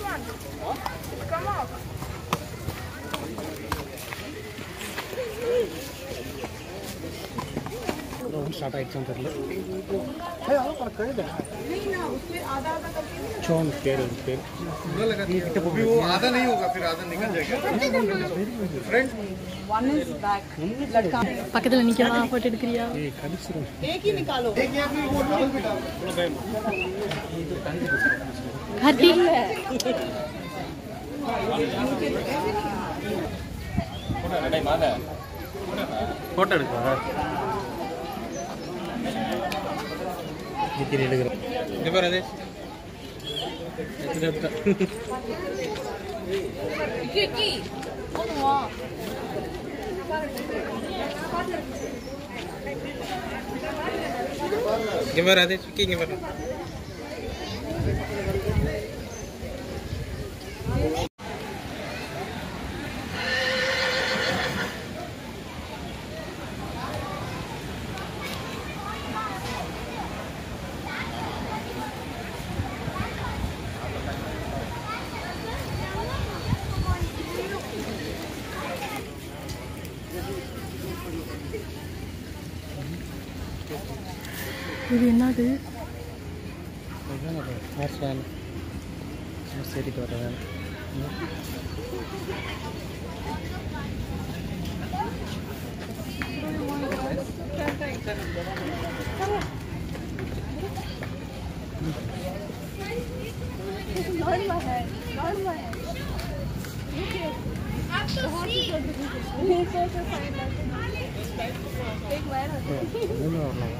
Start ஆயிடுச்சான்னு தெரியல zone பேர் ஒரு பேர் अभी वो आधा नहीं होगा फिर आधा निकल जाएगा फ्रेंड பக்கத்தில் நிற்கலாம் ஃபோட்டோ எடுக்கிறியா ஏய் கடிச்சிரும் கார்த்தி ஃபோட்டோ எடுக்கவா நித்திரி எடுக்கிறேன் இங்கே பாரு அதே எடுத்துட்டு எடுத்தேன் இங்கே பாரு அதே சுக்கி இங்கே பாரு இது என்னது அதுதான் அது ஹேர் ஸ்டைல் சரிட்டு வரேன் ஒன்றுமே வரலாம்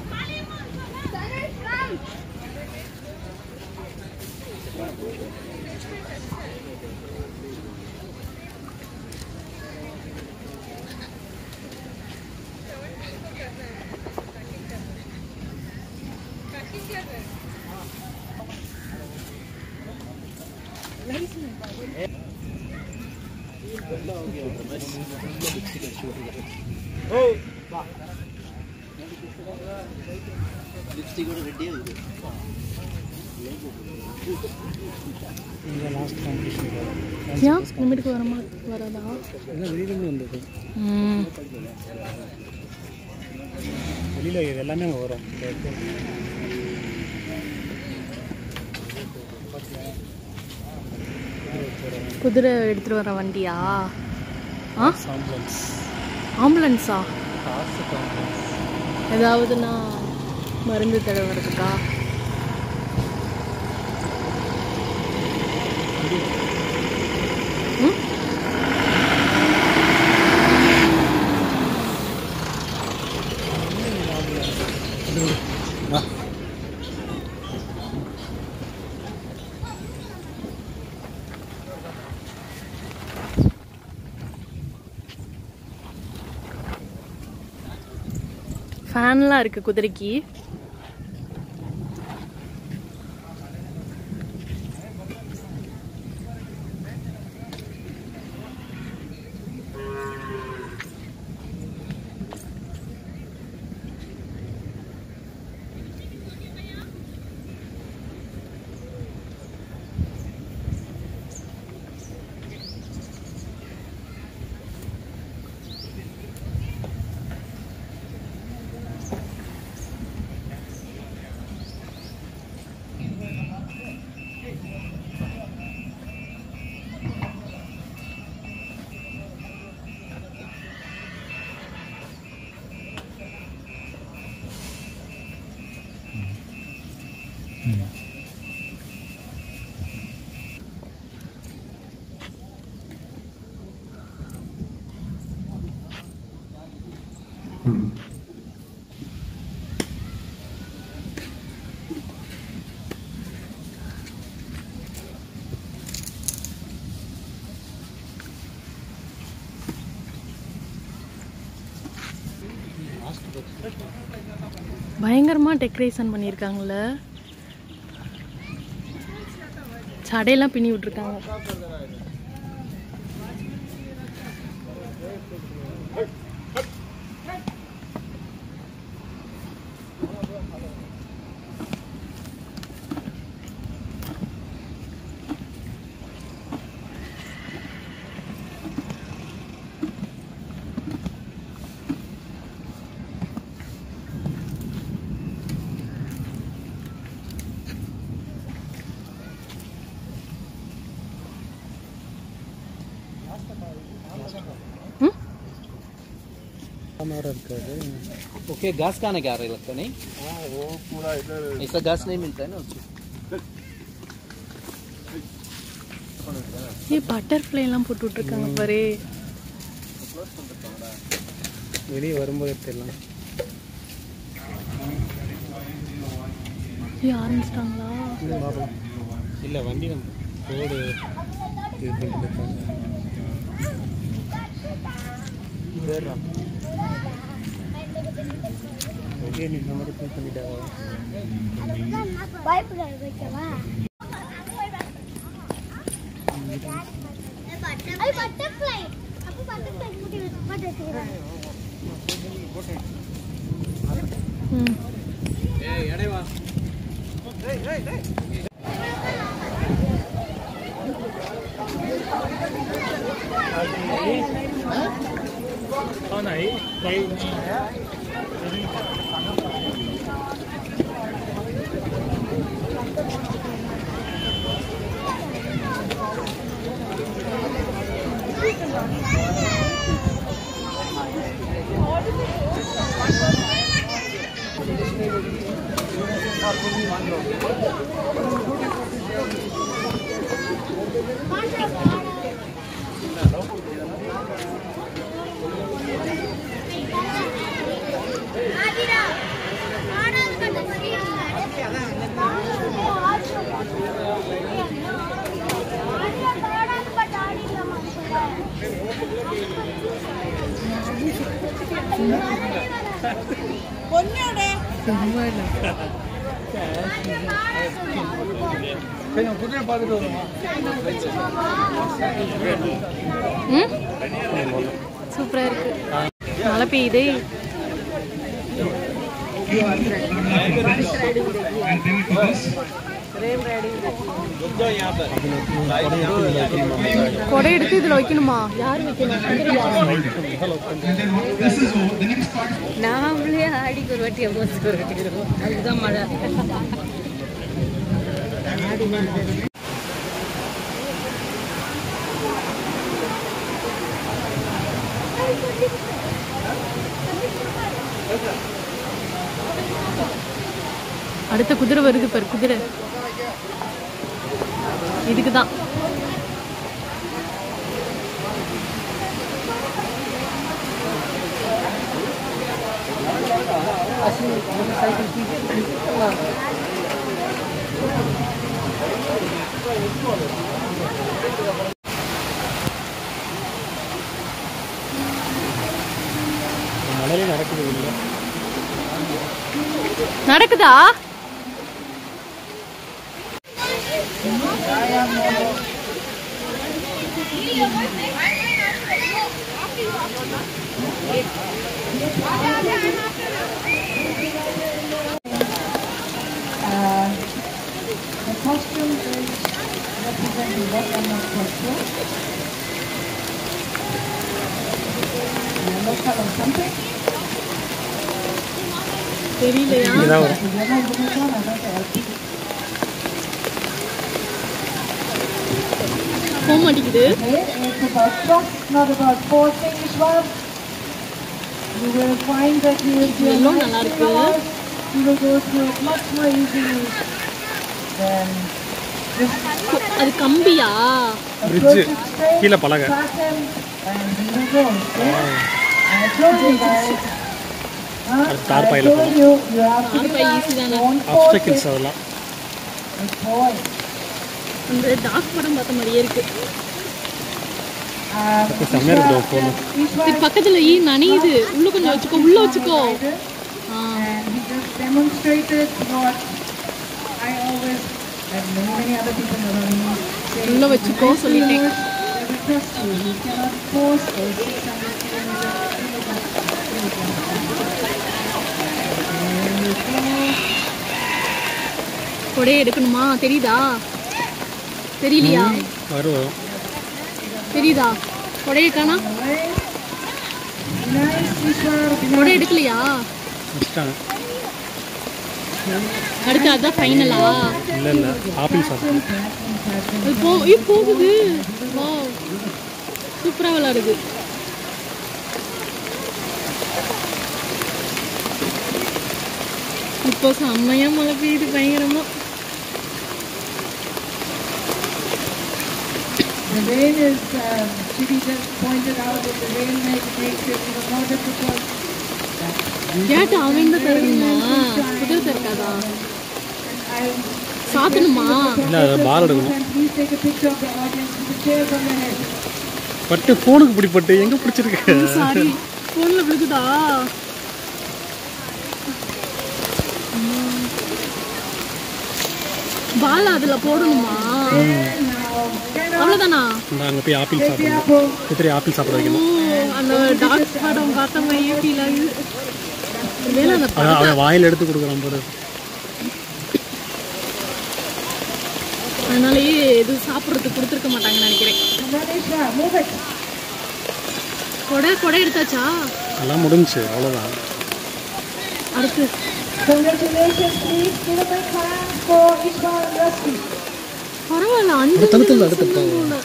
இங்கே லாஸ்ட் காம்படிஷன் ஏன் இனிமேட்டுக்கு வரமா வராதா எல்லாம் வெளியிலேருந்து வந்தது ம் வெளியில் இது எல்லாமே அங்கே வரும் இந்த இடத்துல. குதிரை எடுத்துகிட்டு வர வண்டியா ஆ ஆம்புலன்ஸ் ஆம்புலன்ஸா காசு ஆம்புலன்ஸ் ஏதாவதுன்னா மருந்து தடவுறதுக்கா ம் வா ஃபேன்லாம் இருக்கு குதிரைக்கு பயங்கரமா டெக்கரேஷன் பண்ணியிருக்காங்கல்ல சடையெல்லாம் பின்னி விட்டுருக்காங்க हमारा இருக்காது ओके घास खाने क्या रहे लगता नहीं हाँ वो पूरा इधर ऐसा घास नहीं मिलता है ना उसको ஏ பட்டர்ஃப்ளை எல்லாம் போட்டு விட்டுருக்காங்க பாரு வெளியே வரும்போது தெரியலாம் ஏ ஆரம்பிச்சிட்டாங்களா இல்லை வண்டி நம்ம ரோடு இது பண்ணிட்டு இருக்காங்க ஓகே நீ நம்ம ரிப்பேர் பண்ணிட்டா பயப்படாது வைக்கவா அது பட்டர்ஃப்ளை அப்போ பட்டர்ஃப்ளை முடி போட்டு வச்சுக்கிறேன் ம் ஏய் எடை வா ஆதிரா ஆடாது கட்ட சும்மா இல்லை குதிரை பார்த்துட்டு வருமா ம் சூப்பராக இருக்கு மழை பெய்யுது கொடை எடுத்து இதில் வைக்கணுமா யார் வைக்கணும் நாமளே ஆடிக்கு ஒரு வாட்டி அம்மாவுக்கு ஒரு வாட்டி வருவோம் அதுதான் மழை அடுத்த குதிரை வருது பாரு குதிரை இதுக்கு தான் மழையில நடக்குது இல்லை நடக்குதா The costume is representing what kind of costume? Yellow color something? தெரியலையா இங்கதான் வரும் The yellow unicorn, I don't know. போக மாட்டேங்குது Okay, it's about trust, not about forcing Ishwar. You will find that you will be Yellow நல்லா இருக்கு. You will go through it much more easily than this அது கம்பியா Bridge. கீழே பலகை. Track him and he will go. Okay? I told you guys. Huh? அது தார் I பையில told போகும். you, you have to தார் be பை fast. easy தானே. Don't force obstacles it. அதெல்லாம் It's boy. அந்த டாக் படம் பார்த்த மாதிரியே இருக்கு Uh, அப்போ செம்மையாக இருக்குது ஃபோனு Ishwar இது பக்கத்துல ஈ நனையுது உள்ள கொஞ்சம் வச்சுக்கோ உள்ள வச்சுக்கோ ஆ and he just demonstrated what I always and many many other people around me say. உள்ள வச்சுக்கோ சொல்லிட்டேன் They will trust you. You cannot force a 600 kilometer. கொடையை எடுக்கணுமா தெரியுதா தெரியலையா வரும் வரும் தெரியுதா கொடையை காணா Nice, Ishwar. கொடை எடுக்கலையா வச்சுட்டாங்க அடுத்து அதான் ஃபைனலா இல்லை இல்லை ஆப்பிள் சாப்பிடும் அது போ ஐயோ, போகுது வா சூப்பரா விளாடுது இப்போ செம்மையா மழை பெய்யுது பயங்கரமா The rain is, um, Chidi just pointed out that the rain makes, makes it even more difficult. கேட்டு அவன் தான் தரணுமா குதிரை திறக்காதா I சாத்தணுமா இல்லை அதை பால் எடுக்கணும் and please take a picture of the audience with the chair from the head. பட்டு ஃபோனுக்கு இப்படி பட்டு எங்கே பிடிச்சிருக்கு சாரி ஃபோன்ல விழுகுதா பால் அதுல போடணுமா அவ்வளவுதானா இந்த அங்கே போய் ஆப்பிள் சாப்பிடணும் Apple. சித்திரை ஆப்பிள் சாப்பிட ஓ வைக்கணும் அந்த டாக் படம் பார்த்த மாதிரியே ஃபீல் ஆகுது வேலை அந்த அதான் படம் அவன் வாயில் எடுத்து கொடுக்குறான் பாரு அதனாலயே இது சாப்பிட்றதுக்கு கொடுத்துருக்க மாட்டாங்கன்னு நினைக்கிறேன் Manisha, move it. கொடை கொடை எடுத்தாச்சா எல்லாம் முடிஞ்சுச்சு அவ்வளோதான் அடுத்து Congratulations, please give a big hand for Ishmael and Rusty. பரவாயில்ல அஞ்சு தடுத்து நிமிஷம் அடுத்து தான் போல.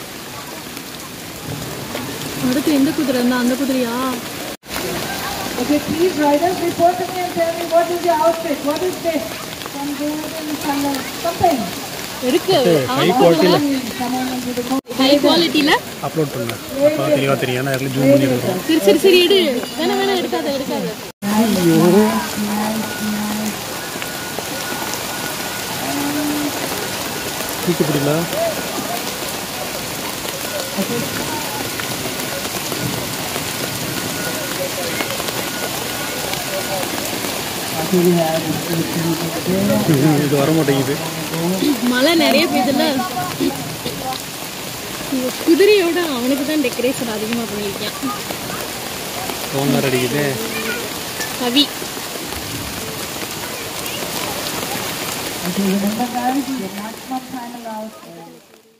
அடுத்து எந்த குதிரை இருந்தா அந்த குதிரையா Okay, please riders report to me and tell me what is your outfit? What is this? Some golden color, something. இருக்கு ஹை குவாலிட்டியில் Come on and do the mo- high குவாலிட்டியில அப்லோட் பண்ணேன் அப்போ தெளிவாக தெரியும் ஏன்னா இடத்துல ஜூம் பண்ணி எடுக்கிறோம் சரி சரி சரி எடு வேணா வேணா எடுக்காத எடுக்காத தூக்கி பிடிக்கல இது வர மாட்டேங்குது மழை நிறைய பெய்யுதுல்ல குதிரையோட அவனுக்கு தான் டெக்கரேஷன் அதிகமாக பண்ணியிருக்கேன் ஃபோன் வேறு அடிக்குது கவி Okay, remember guys, your maximum time allowed.